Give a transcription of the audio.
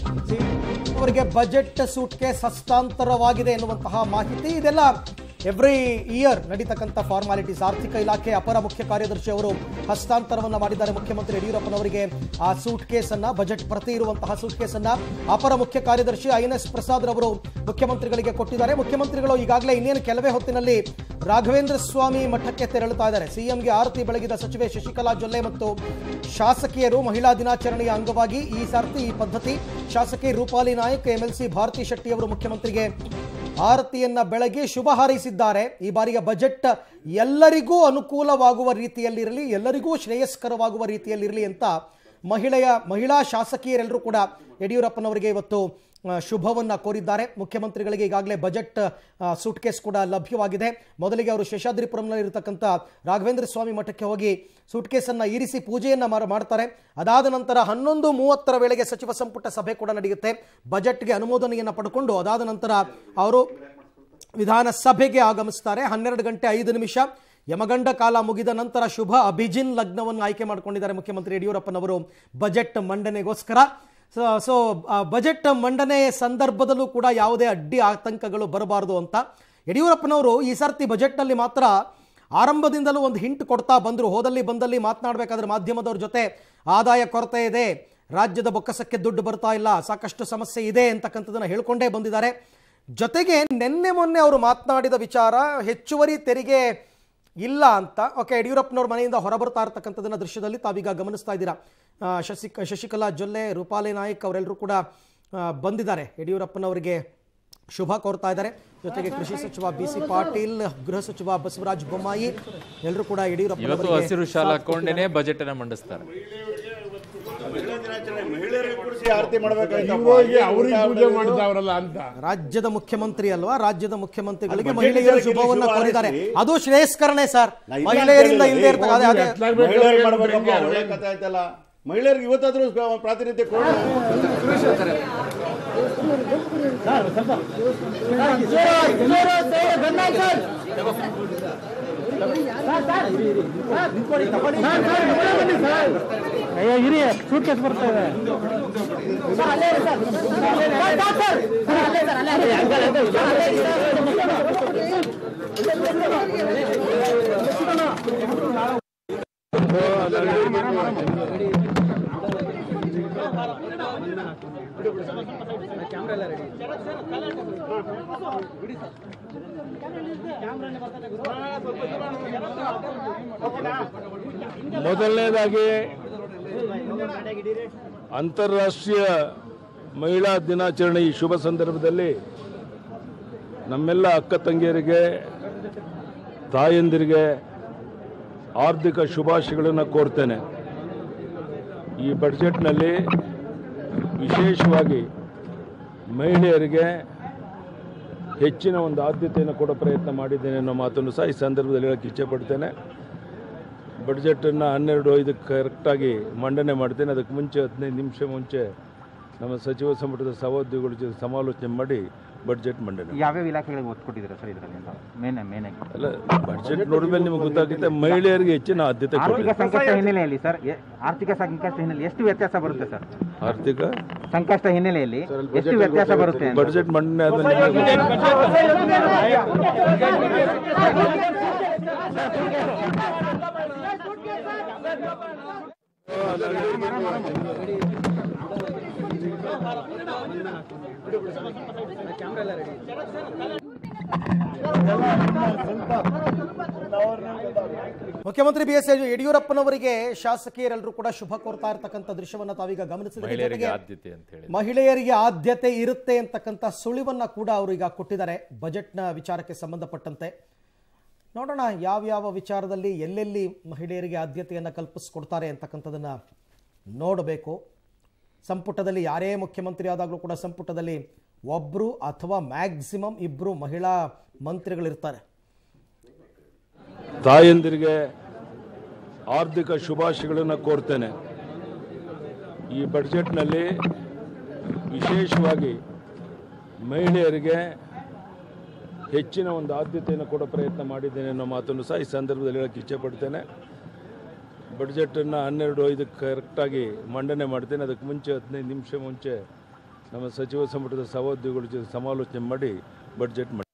ಅವರಿಗೆ budget suit case ಹಸ್ತಾಂತರವಾಗಿದೆ ಎನ್ನುವಂತಹ ಮಾಹಿತಿ ಇದೆಲ್ಲ ಎವ್ರಿ ಇಯರ್ ನಡೀತಕ್ಕಂಥ ಫಾರ್ಮಾಲಿಟೀಸ್ ಆರ್ಥಿಕ ಇಲಾಖೆ ಅಪರ ಮುಖ್ಯ ಕಾರ್ಯದರ್ಶಿ ಅವರು ಹಸ್ತಾಂತರವನ್ನ ಮಾಡಿದ್ದಾರೆ ಮುಖ್ಯಮಂತ್ರಿ ಯಡಿಯೂರಪ್ಪನವರಿಗೆ ಆ ಸೂಟ್ ಕೇಸನ್ನ ಬಜೆಟ್ ಪ್ರತಿ ಇರುವಂತಹ ಸೂಟ್ ಕೇಸನ್ನ ಅಪರ ಮುಖ್ಯ ಕಾರ್ಯದರ್ಶಿ ಐ ಎನ್ ಎಸ್ ಪ್ರಸಾದ್ ರವರು ಮುಖ್ಯಮಂತ್ರಿಗಳಿಗೆ ಕೊಟ್ಟಿದ್ದಾರೆ ಮುಖ್ಯಮಂತ್ರಿಗಳು ಈಗಾಗಲೇ ಇನ್ನೇನು ಕೆಲವೇ ಹೊತ್ತಿನಲ್ಲಿ ರಾಘವೇಂದ್ರ ಸ್ವಾಮಿ ಮಠಕ್ಕೆ ತೆರಳುತ್ತಾ ಇದ್ದಾರೆ ಸಿಎಂಗೆ ಆರತಿ ಬೆಳಗಿದ ಸಚಿವೆ ಶಶಿಕಲಾ ಜೊಲ್ಲೆ ಮತ್ತು ಶಾಸಕಿಯರು ಮಹಿಳಾ ದಿನಾಚರಣೆಯ ಅಂಗವಾಗಿ ಈ ಸರ್ತಿ ಈ ಪದ್ಧತಿ ಶಾಸಕಿ ರೂಪಾಲಿ ನಾಯಕ್ ಎಂಎಲ್ಸಿ ಭಾರತಿ ಶೆಟ್ಟಿ ಅವರು ಮುಖ್ಯಮಂತ್ರಿಗೆ ಆರತಿಯನ್ನ ಬೆಳಗಿ ಶುಭ ಹಾರೈಸಿದ್ದಾರೆ ಈ ಬಾರಿಯ ಬಜೆಟ್ ಎಲ್ಲರಿಗೂ ಅನುಕೂಲವಾಗುವ ರೀತಿಯಲ್ಲಿರಲಿ ಎಲ್ಲರಿಗೂ ಶ್ರೇಯಸ್ಕರವಾಗುವ ರೀತಿಯಲ್ಲಿರಲಿ ಅಂತ ಮಹಿಳೆಯ ಮಹಿಳಾ ಶಾಸಕಿಯರೆಲ್ಲರೂ ಕೂಡ ಯಡಿಯೂರಪ್ಪನವರಿಗೆ ಇವತ್ತು ಆ, ಶುಭವನ್ನ ಕೋರಿದ್ದಾರೆ ಮುಖ್ಯಮಂತ್ರಿಗಳಿಗೆ ಈಗಾಗಲೇ ಬಜೆಟ್ ಸೂಟ್ ಕೇಸ್ ಕೂಡ ಲಭ್ಯವಾಗಿದೆ ಮೊದಲಿಗೆ ಅವರು ಶೇಷಾದ್ರಿಪುರಂನಲ್ಲಿರತಕ್ಕಂಥ ರಾಘವೇಂದ್ರ ಸ್ವಾಮಿ ಮಠಕ್ಕೆ ಹೋಗಿ ಸೂಟ್ ಕೇಸನ್ನು ಇರಿಸಿ ಪೂಜೆಯನ್ನ ಮಾಡ- ಮಾಡ್ತಾರೆ ಅದಾದ ನಂತರ ಹನ್ನೊಂದು ಮೂವತ್ತರ ವೇಳೆಗೆ ಸಚಿವ ಸಂಪುಟ ಸಭೆ ಕೂಡ ನಡೆಯುತ್ತೆ ಬಜೆಟ್ಗೆ ಅನುಮೋದನೆಯನ್ನು ಪಡ್ಕೊಂಡು ಅದಾದ ನಂತರ ಅವರು ವಿಧಾನಸಭೆಗೆ ಆಗಮಿಸ್ತಾರೆ ಹನ್ನೆರಡು ಗಂಟೆ ಐದು ನಿಮಿಷ ಯಮಗಂಡ ಕಾಲ ಮುಗಿದ ನಂತರ ಶುಭ ಅಭಿಜಿನ್ ಲಗ್ನವನ್ನು ಆಯ್ಕೆ ಮಾಡಿಕೊಂಡಿದ್ದಾರೆ ಮುಖ್ಯಮಂತ್ರಿ ಯಡಿಯೂರಪ್ಪನವರು ಬಜೆಟ್ ಮಂಡನೆಗೋಸ್ಕರ ಸೊ ಸೊ ಆ, ಬಜೆಟ್ ಮಂಡನೆ ಸಂದರ್ಭದಲ್ಲೂ ಕೂಡ ಯಾವುದೇ ಅಡ್ಡಿ ಆತಂಕಗಳು ಬರಬಾರದು ಅಂತ ಯಡಿಯೂರಪ್ಪನವರು ಈ ಸರ್ತಿ ಬಜೆಟ್ನಲ್ಲಿ ಮಾತ್ರ ಆರಂಭದಿಂದಲೂ ಒಂದು ಹಿಂಟ್ ಕೊಡ್ತಾ ಬಂದರು ಹೋದಲ್ಲಿ ಬಂದಲ್ಲಿ ಮಾತನಾಡಬೇಕಾದ್ರೆ ಮಾಧ್ಯಮದವ್ರ ಜೊತೆ ಆದಾಯ ಕೊರತೆ ಇದೆ ರಾಜ್ಯದ ಬೊಕ್ಕಸಕ್ಕೆ ದುಡ್ಡು ಬರ್ತಾ ಇಲ್ಲ ಸಾಕಷ್ಟು ಸಮಸ್ಯೆ ಇದೆ ಅಂತಕ್ಕಂಥದ್ದನ್ನು ಹೇಳ್ಕೊಂಡೇ ಬಂದಿದ್ದಾರೆ ಜೊತೆಗೆ ನಿನ್ನೆ ಮೊನ್ನೆ ಅವರು ಮಾತನಾಡಿದ ವಿಚಾರ ಹೆಚ್ಚುವರಿ ತೆರಿಗೆ ಇಲ್ಲ ಅಂತ ಓಕೆ ಯಡಿಯೂರಪ್ಪನವ್ರ ಮನೆಯಿಂದ ಹೊರಬರ್ತಾ ಇರತಕ್ಕಂಥದ್ದನ್ನ ದೃಶ್ಯದಲ್ಲಿ ತಾವೀಗ ಗಮನಿಸ್ತಾ ಇದ್ದೀರಾ ಆ, ಶಶಿ ಶಶಿಕಲಾ ಜೊಲ್ಲೆ ರೂಪಾಲಿ ನಾಯ್ಕ್ ಅವರೆಲ್ಲರೂ ಕೂಡ ಆ, ಬಂದಿದ್ದಾರೆ ಯಡಿಯೂರಪ್ಪನವರಿಗೆ ಶುಭ ಕೋರ್ತಾ ಇದ್ದಾರೆ ಜೊತೆಗೆ ಕೃಷಿ ಸಚಿವ ಬಿ ಸಿ ಪಾಟೀಲ್ ಗೃಹ ಸಚಿವ ಬಸವರಾಜ ಬೊಮ್ಮಾಯಿ ಎಲ್ಲರೂ ಕೂಡ ಇವತ್ತು ಯಡಿಯೂರಪ್ಪನವರಿಗೆ ಹಸಿರು ಶಾಲೆ ಹಾಕೊಂಡೇನೆ ಬಜೆಟ್ ಅನ್ನ ಮಂಡಿಸ್ತಾರೆ ಮಹಿಳೆಯರಿಗೆ ಕೂರಿಸಿ ಆರತಿ ಮಾಡ್ಬೇಕಾಯ್ತಪ್ಪ ಇವ್ರಿಗೆ ಅವ್ರಿಗೆ ಪೂಜೆ ಮಾಡ್ತಾವ್ರಲ್ಲ ಅಂತ ರಾಜ್ಯದ ಮುಖ್ಯಮಂತ್ರಿ ಅಲ್ವಾ ರಾಜ್ಯದ ಮುಖ್ಯಮಂತ್ರಿಗಳಿಗೆ ಅದು ಮಹಿಳೆಯರು ಬಜೆಟ್ ಶುಭವನ್ನ ಶುಭ ಕೋರಿದ್ದಾರೆ ಹಾರೈಸಿ. ಅದು ಶ್ರೇಯಸ್ಕರಣೆ ಸರ್ ನಾ ಇಲ್ಲ ಮಹಿಳೆಯರಿಂದ ಅಂತ ಇಲ್ಲದೆ ಹೇಳಿಲ್ಲ. ಇರ್ತದೆ ಅದೇ ಅದೇ ಮಹಿಳೆಯರಿಗೆ ಮಾಡ್ಬೇಕಪ್ಪ ಒಳ್ಳೆ ಕಥೆ ಆಯ್ತಲ್ಲ ಮಹಿಳೆಯರಿಗೆ ಇವತ್ತಾದ್ರೂ ಸ್ವ- ಪ್ರಾತಿನಿಧ್ಯ ಕೊಡ ಮೊದಲನೇದಾಗಿ ಅಂತಾರಾಷ್ಟ್ರೀಯ ಮಹಿಳಾ ದಿನಾಚರಣೆ ಈ ಶುಭ ಸಂದರ್ಭದಲ್ಲಿ ನಮ್ಮೆಲ್ಲ ಅಕ್ಕ ತಂಗಿಯರಿಗೆ ತಾಯಂದಿರಿಗೆ ಆರ್ಥಿಕ ಶುಭಾಶಯಗಳನ್ನು ಕೋರ್ತೇನೆ ಈ ಬಡ್ಜೆಟ್ನಲ್ಲಿ ವಿಶೇಷವಾಗಿ ಮಹಿಳೆಯರಿಗೆ ಹೆಚ್ಚಿನ ಒಂದು ಆದ್ಯತೆಯನ್ನು ಕೊಡೋ ಪ್ರಯತ್ನ ಮಾಡಿದ್ದೇನೆ ಅನ್ನೋ ಮಾತನ್ನು ಸಹ ಈ ಸಂದರ್ಭದಲ್ಲಿ ಹೇಳಕ್ಕೆ ಇಚ್ಛೆಪಡ್ತೇನೆ ಬಡ್ಜೆಟನ್ನು ಹನ್ನೆರಡು ಐದಕ್ಕೆ ಕರೆಕ್ಟಾಗಿ ಮಂಡನೆ ಮಾಡ್ತೇನೆ ಅದಕ್ಕೆ ಮುಂಚೆ ಹದಿನೈದು ನಿಮಿಷ ಮುಂಚೆ ನಮ್ಮ ಸಚಿವ ಸಂಪುಟದ ಸಹೋದ್ಯೋಗಿಗಳ ಜೊತೆ ಸಮಾಲೋಚನೆ ಮಾಡಿ ಬಡ್ಜೆಟ್ ಮಂಡನೆ ಯಾವ್ಯಾವ ಇಲಾಖೆಗಳಿಗೆ ಒತ್ತು ಕೊಟ್ಟಿದ್ದೀರಾ ಸರ್ ಇದರಲ್ಲಿ ಅಂತ ಮೇನ್ ಮೇನ್ ಆಗಿ ಅಲ್ಲ ಬಡ್ಜೆಟ್ ನೋಡಿದ ಮೇಲೆ ನಿಮಗೆ ಗೊತ್ತಾಗುತ್ತೆ ಮಹಿಳೆಯರಿಗೆ ಹೆಚ್ಚಿನ ಆದ್ಯತೆ ಆರ್ಥಿಕ ಕೊಟ್ಟಿದೆ ಸಂಕಷ್ಟ ಹಿನ್ನೆಲೆಯಲ್ಲಿ ಸರ್ ಎ- ಆರ್ಥಿಕ ಸಂಕಷ್ಟ ಹಿನ್ನೆಲೆ ಎಷ್ಟು ವ್ಯತ್ಯಾಸ ಬರುತ್ತೆ ಸರ್ ಆರ್ಥಿಕ ಸಂಕಷ್ಟ ಹಿನ್ನೆಲೆಯಲ್ಲಿ ಎಷ್ಟು ವ್ಯತ್ಯಾಸ ಬರುತ್ತೆ ಅಂತ ಬಡ್ಜೆಟ್ ಮಂಡನೆ ಆದಮೇಲೆ ನಿಮಗೆ ಮುಖ್ಯಮಂತ್ರಿ ಬಿ ಎಸ್ ಯಡಿಯೂರಪ್ಪನವರಿಗೆ ಶಾಸಕಿಯರೆಲ್ಲರೂ ಕೂಡ ಶುಭ ಕೋರ್ತಾ ಇರತಕ್ಕಂಥ ದೃಶ್ಯವನ್ನ ತಾವೀಗ ಗಮನಿಸಿದ್ರೆ ಮಹಿಳೆಯರಿಗೆ ಜೊತೆಗೆ ಆದ್ಯತೆ ಅಂತ ಹೇಳಿ ಮಹಿಳೆಯರಿಗೆ ಆದ್ಯತೆ ಇರುತ್ತೆ ಅಂತಕ್ಕಂಥ ಸುಳಿವನ್ನ ಕೂಡ ಅವರು ಈಗ ಕೊಟ್ಟಿದ್ದಾರೆ ಬಜೆಟ್ನ ವಿಚಾರಕ್ಕೆ ಸಂಬಂಧಪಟ್ಟಂತೆ ನೋಡೋಣ ಯಾವ್ಯಾವ ವಿಚಾರದಲ್ಲಿ ಎಲ್ಲೆಲ್ಲಿ ಮಹಿಳೆಯರಿಗೆ ಆದ್ಯತೆಯನ್ನು ಕಲ್ಪಿಸ್ಕೊಡ್ತಾರೆ ಅಂತಕ್ಕಂಥದ್ದನ್ನು ನೋಡಬೇಕು ಸಂಪುಟದಲ್ಲಿ ಯಾರೇ ಮುಖ್ಯಮಂತ್ರಿ ಆದಾಗಲೂ ಕೂಡ ಸಂಪುಟದಲ್ಲಿ ಒಬ್ಬರು ಅಥವಾ ಮ್ಯಾಕ್ಸಿಮಮ್ ಇಬ್ಬರು ಮಹಿಳಾ ಮಂತ್ರಿಗಳಿರ್ತಾರೆ ತಾಯಂದಿರಿಗೆ ಆರ್ಥಿಕ ಶುಭಾಶಯಗಳನ್ನು ಕೋರ್ತೇನೆ ಈ ಬಡ್ಜೆಟ್ನಲ್ಲಿ ವಿಶೇಷವಾಗಿ ಮಹಿಳೆಯರಿಗೆ ಹೆಚ್ಚಿನ ಒಂದು ಆದ್ಯತೆಯನ್ನು ಕೊಡೋ ಪ್ರಯತ್ನ ಮಾಡಿದ್ದೇನೆ ಅನ್ನೋ ಮಾತನ್ನು ಸಹ ಈ ಸಂದರ್ಭದಲ್ಲಿ ಹೇಳಕ್ಕೆ ಇಚ್ಛೆಪಡ್ತೇನೆ ಬಡ್ಜೆಟನ್ನು ಹನ್ನೆರಡು ಐದಕ್ಕೆ ಕರೆಕ್ಟಾಗಿ ಮಂಡನೆ ಮಾಡ್ತೇನೆ ಅದಕ್ಕೆ ಮುಂಚೆ ಹದಿನೈದು ನಿಮಿಷ ಮುಂಚೆ ನಮ್ಮ ಸಚಿವ ಸಂಪುಟದ ಸಹೋದ್ಯೋಗಿಗಳ ಜೊತೆ ಸಮಾಲೋಚನೆ ಮಾಡಿ ಬಡ್ಜೆಟ್ ಮಾಡಿ